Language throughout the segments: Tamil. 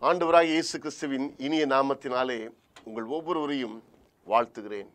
ஆண்டவராய் இயேசு கிறிஸ்துவின் இனிய நாமத்தினாலே உங்கள் ஒவ்வொருவரையும் வாழ்த்துகிறேன்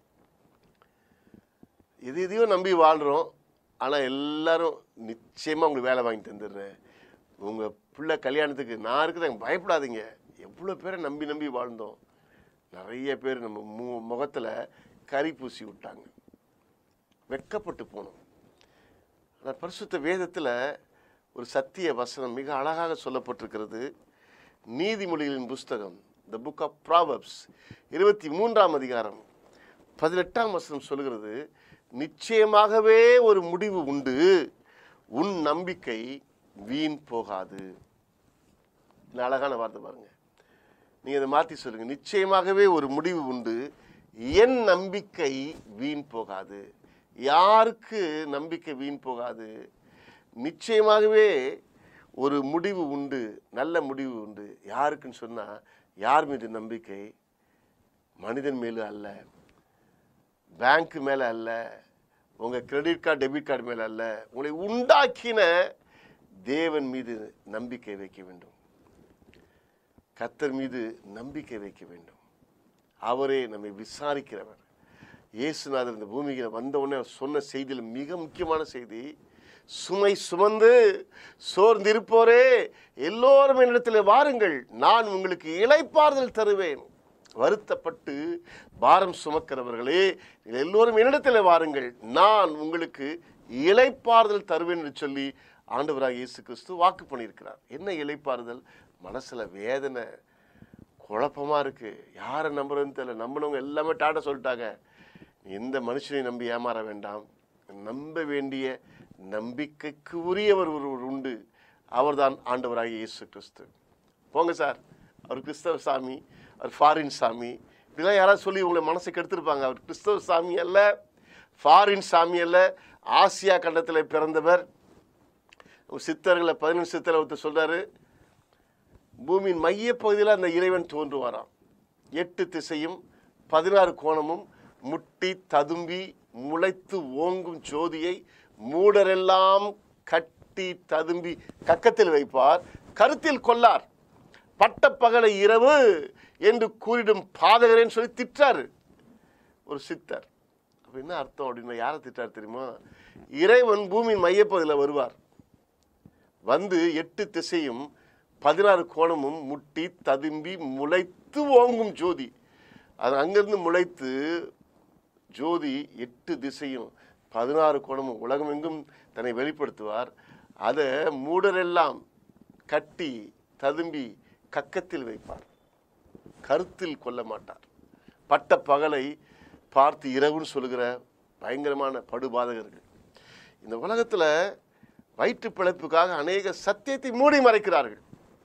எது எதையோ நம்பி வாழ்கிறோம் ஆனால் எல்லாரும் நிச்சயமாக உங்களுக்கு வேலை வாங்கி தந்துடுறேன் உங்கள் பிள்ளை கல்யாணத்துக்கு நான் இருக்கிறேன் பயப்படாதீங்க எவ்வளோ பேரை நம்பி நம்பி வாழ்ந்தோம் நிறைய பேர் நம்ம மு முகத்தில் கறி பூசி விட்டாங்க வெட்கப்பட்டு போனோம் ஆனால் பரிசுத்த வேதத்தில் ஒரு சத்திய வசனம் மிக அழகாக சொல்லப்பட்டிருக்கிறது நீதிமொழிகளின் புஸ்தகம் த புக் ஆஃப் ப்ராவப்ஸ் இருபத்தி மூன்றாம் அதிகாரம் பதினெட்டாம் வசனம் சொல்கிறது நிச்சயமாகவே ஒரு முடிவு உண்டு உன் நம்பிக்கை வீண் போகாது இந்த அழகான வார்த்தை பாருங்க நீங்க இதை மாற்றி சொல்லுங்க நிச்சயமாகவே ஒரு முடிவு உண்டு என் நம்பிக்கை வீண் போகாது யாருக்கு நம்பிக்கை வீண் போகாது நிச்சயமாகவே ஒரு முடிவு உண்டு நல்ல முடிவு உண்டு யாருக்குன்னு சொன்னால் யார் மீது நம்பிக்கை மனிதன் மேலும் அல்ல பேங்க் மேலே அல்ல உங்கள் கிரெடிட் கார்டு டெபிட் கார்டு மேலே அல்ல உங்களை உண்டாக்கின தேவன் மீது நம்பிக்கை வைக்க வேண்டும் கர்த்தர் மீது நம்பிக்கை வைக்க வேண்டும் அவரே நம்மை விசாரிக்கிறவர் இயேசுநாதர் இந்த பூமிக்கு வந்த உடனே அவர் சொன்ன செய்தியில் மிக முக்கியமான செய்தி சுமை சுமந்து சோர்ந்திருப்போரே எல்லோரும் என்னிடத்தில் வாருங்கள் நான் உங்களுக்கு இளைப்பாறுதல் தருவேன் வருத்தப்பட்டு பாரம் சுமக்கிறவர்களே நீங்கள் எல்லோரும் என்னிடத்தில் வாருங்கள் நான் உங்களுக்கு இளைப்பாறுதல் தருவேன் என்று சொல்லி ஆண்டவராக இயேசு கிறிஸ்து வாக்கு பண்ணியிருக்கிறார் என்ன இளைப்பாறுதல் மனசுல வேதனை குழப்பமா இருக்கு யாரை நம்புறதுன்னு தெரியல நம்பினவங்க எல்லாமே டாட்டா சொல்லிட்டாங்க எந்த மனுஷனையும் நம்பி ஏமாற வேண்டாம் நம்ப வேண்டிய நம்பிக்கைக்கு உரியவர் ஒருவர் உண்டு அவர்தான் ஆண்டவராகிய இயேசு கிறிஸ்து போங்க சார் அவர் கிறிஸ்தவ சாமி அவர் ஃபாரின் சாமி இப்படிலாம் யாராவது சொல்லி உங்களை மனசை கெடுத்திருப்பாங்க அவர் கிறிஸ்தவ சாமி அல்ல ஃபாரின் சாமி அல்ல ஆசியா கண்டத்தில் பிறந்தவர் சித்தர்களை பதினஞ்சு சித்தரை ஒருத்தர் சொல்றாரு பூமியின் மையப்பகுதியில் அந்த இறைவன் தோன்றுவாராம் எட்டு திசையும் பதினாறு கோணமும் முட்டி ததும்பி முளைத்து ஓங்கும் ஜோதியை மூடரெல்லாம் கட்டி ததும்பி கக்கத்தில் வைப்பார் கருத்தில் கொள்ளார் பட்டப்பகலை இரவு என்று கூறிடும் பாதகரேன்னு சொல்லி திட்டாரு ஒரு சித்தர் அப்ப என்ன அர்த்தம் அப்படின்னா யாரை திட்டார் தெரியுமா இறைவன் பூமியின் மையப்பகுதியில் வருவார் வந்து எட்டு திசையும் பதினாறு கோணமும் முட்டி ததும்பி முளைத்து ஓங்கும் ஜோதி அது அங்கிருந்து முளைத்து ஜோதி எட்டு திசையும் பதினாறு கோணமும் உலகமெங்கும் தன்னை வெளிப்படுத்துவார் அதை மூடரெல்லாம் கட்டி ததும்பி கக்கத்தில் வைப்பார் கருத்தில் கொள்ள மாட்டார் பட்ட பகலை பார்த்து இரவுன்னு சொல்லுகிற பயங்கரமான படுபாதகர்கள் இந்த உலகத்தில் வயிற்று பிழைப்புக்காக அநேக சத்தியத்தை மூடி மறைக்கிறார்கள்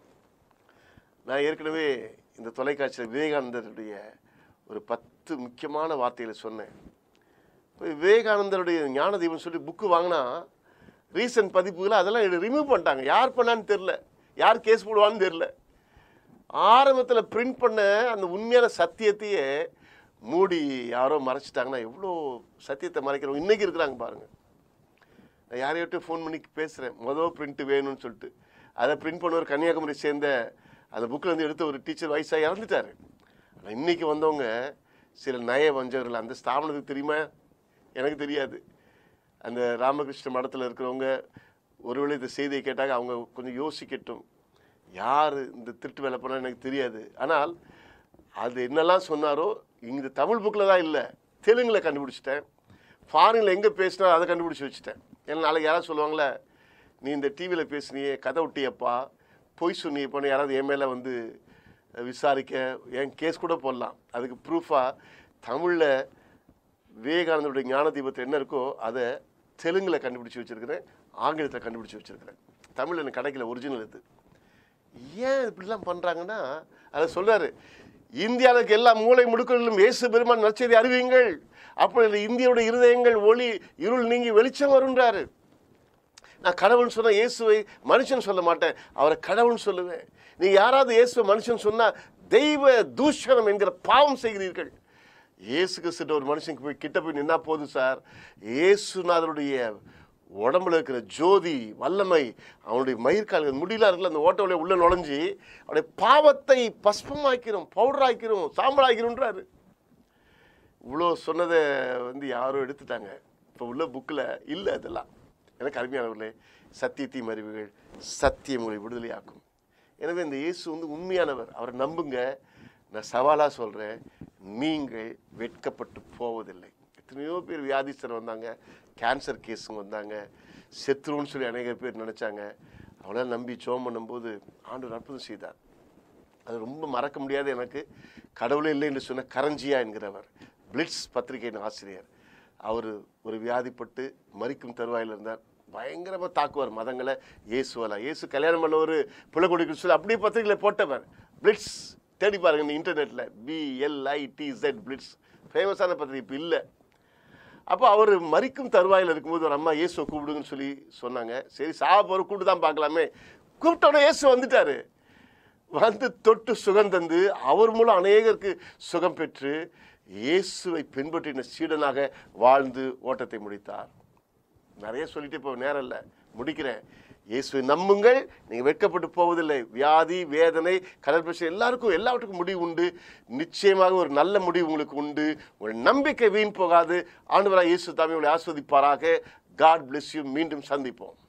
நான் ஏற்கனவே இந்த தொலைக்காட்சியில் விவேகானந்தருடைய ஒரு பத்து முக்கியமான வார்த்தைகளை சொன்னேன் இப்போ விவேகானந்தருடைய ஞான தீபம் சொல்லி புக்கு வாங்கினா ரீசன்ட் பதிப்புகளை அதெல்லாம் ரிமூவ் பண்ணிட்டாங்க யார் பண்ணான்னு தெரில யார் கேஸ் போடுவான்னு தெரில ஆரம்பத்தில் பிரிண்ட் பண்ண அந்த உண்மையான சத்தியத்தையே மூடி யாரோ மறைச்சிட்டாங்கன்னா எவ்வளோ சத்தியத்தை மறைக்கிறவங்க இன்றைக்கி இருக்கிறாங்க பாருங்கள் நான் யாரையோட்டும் ஃபோன் பண்ணி பேசுகிறேன் மொதல் பிரிண்ட்டு வேணும்னு சொல்லிட்டு அதை பிரிண்ட் பண்ணவர் கன்னியாகுமரி சேர்ந்த அந்த புக்கில் வந்து எடுத்த ஒரு டீச்சர் வயசாக இறந்துட்டார் ஆனால் இன்றைக்கி வந்தவங்க சில நய வஞ்சகர்கள் அந்த ஸ்தாபனத்துக்கு தெரியுமா எனக்கு தெரியாது அந்த ராமகிருஷ்ண மடத்தில் இருக்கிறவங்க ஒருவேளை இந்த செய்தியை கேட்டாங்க அவங்க கொஞ்சம் யோசிக்கட்டும் யார் இந்த திருட்டு வேலை பண்ணால் எனக்கு தெரியாது ஆனால் அது என்னெல்லாம் சொன்னாரோ இந்த தமிழ் புக்கில் தான் இல்லை தெலுங்கில் கண்டுபிடிச்சிட்டேன் ஃபாரினில் எங்கே பேசினா அதை கண்டுபிடிச்சி வச்சுட்டேன் ஏன்னா நாளைக்கு யாராவது சொல்லுவாங்களே நீ இந்த டிவியில் பேசுனியே கதை விட்டியப்பா பொய் சொன்னியப்பான்னு யாராவது என் மேலே வந்து விசாரிக்க என் கேஸ் கூட போடலாம் அதுக்கு ப்ரூஃபாக தமிழில் விவேகானந்தருடைய ஞான தீபத்தில் என்ன இருக்கோ அதை தெலுங்கில் கண்டுபிடிச்சி வச்சுருக்கிறேன் ஆங்கிலத்தில் கண்டுபிடிச்சி வச்சுருக்கிறேன் தமிழில் எனக்கு கிடைக்கல ஒரிஜினல் இது ஏன் இப்படிலாம் பண்ணுறாங்கன்னா அதை சொல்கிறாரு இந்தியாவுக்கு எல்லா மூளை முடுக்களிலும் இயேசு பெருமான் நற்செய்தி அறிவியுங்கள் அப்பொழுது இந்தியாவுடைய இருதயங்கள் ஒளி இருள் நீங்கி வெளிச்சம் வருன்றாரு நான் கடவுள்னு சொன்னால் இயேசுவை மனுஷன் சொல்ல மாட்டேன் அவரை கடவுள்னு சொல்லுவேன் நீங்கள் யாராவது இயேசுவை மனுஷன் சொன்னால் தெய்வ தூஷணம் என்கிற பாவம் செய்கிறீர்கள் இயேசு கிறிஸ்துட்ட ஒரு மனுஷனுக்கு போய் கிட்ட போய் நின்னா போதும் சார் இயேசுநாதருடைய உடம்புல இருக்கிற ஜோதி வல்லமை அவனுடைய மயிர்கால்கள் முடியல இருக்குல்ல அந்த ஓட்ட வழியா உள்ள நுழைஞ்சி அவனுடைய பாவத்தை பஸ்பமாக்கிறோம் பவுடர் ஆக்கிறோம் சாம்பல் ஆக்கிறோன்றாரு இவ்வளோ சொன்னதை வந்து யாரோ எடுத்துட்டாங்க இப்போ உள்ள புக்கில் இல்லை அதெல்லாம் எனக்கு அருமையானவர்களே சத்தியத்தையும் அறிவுகள் சத்தியம் உங்களை விடுதலையாக்கும் எனவே இந்த இயேசு வந்து உண்மையானவர் அவரை நம்புங்க நான் சவாலாக சொல்கிறேன் நீங்கள் வெட்கப்பட்டு போவதில்லை எத்தனையோ பேர் வியாதிஸ்தர் வந்தாங்க கேன்சர் கேஸுங்க வந்தாங்க செத்துருன்னு சொல்லி அநேக பேர் நினச்சாங்க அவங்களாம் நம்பி ஜோம் பண்ணும்போது ஆண்டவர் அற்புதம் செய்தார் அது ரொம்ப மறக்க முடியாத எனக்கு கடவுளே இல்லை என்று சொன்ன கரஞ்சியா என்கிறவர் பிளிட்ஸ் பத்திரிகையின் ஆசிரியர் அவர் ஒரு வியாதிப்பட்டு மறிக்கும் தருவாயில் இருந்தார் பயங்கரமாக தாக்குவார் மதங்களை இயேசுவலா இயேசு கல்யாணம் பண்ண ஒரு பிள்ளை கொடுக்க சொல்லி அப்படியே பத்திரிகையில் போட்டவர் பிளிட்ஸ் தேடி பாருங்க இந்த இன்டர்நெட்டில் பிஎல்ஐடிசெட் பிளிட்ஸ் ஃபேமஸான பத்திரிகை இப்போ இல்லை அப்போ அவர் மறிக்கும் தருவாயில் இருக்கும்போது ஒரு அம்மா இயேசுவை கூப்பிடுங்கன்னு சொல்லி சொன்னாங்க சரி சாவ போகிற கூப்பிட்டு தான் பார்க்கலாமே கூப்பிட்டோன்னே இயேசு வந்துட்டாரு வந்து தொட்டு சுகம் தந்து அவர் மூலம் அநேகருக்கு சுகம் பெற்று இயேசுவை பின்பற்றின சீடனாக வாழ்ந்து ஓட்டத்தை முடித்தார் நிறைய சொல்லிட்டு இப்போ நேரம் இல்லை முடிக்கிறேன் இயேசுவை நம்புங்கள் நீங்கள் வெட்கப்பட்டு போவதில்லை வியாதி வேதனை கடல் பிரச்சனை எல்லாருக்கும் எல்லாவற்றுக்கும் முடிவு உண்டு நிச்சயமாக ஒரு நல்ல முடிவு உங்களுக்கு உண்டு உங்கள் நம்பிக்கை வீண் போகாது ஆண்டவராக இயேசு தாமே உங்களை ஆஸ்வதிப்பாராக காட் bless யூ மீண்டும் சந்திப்போம்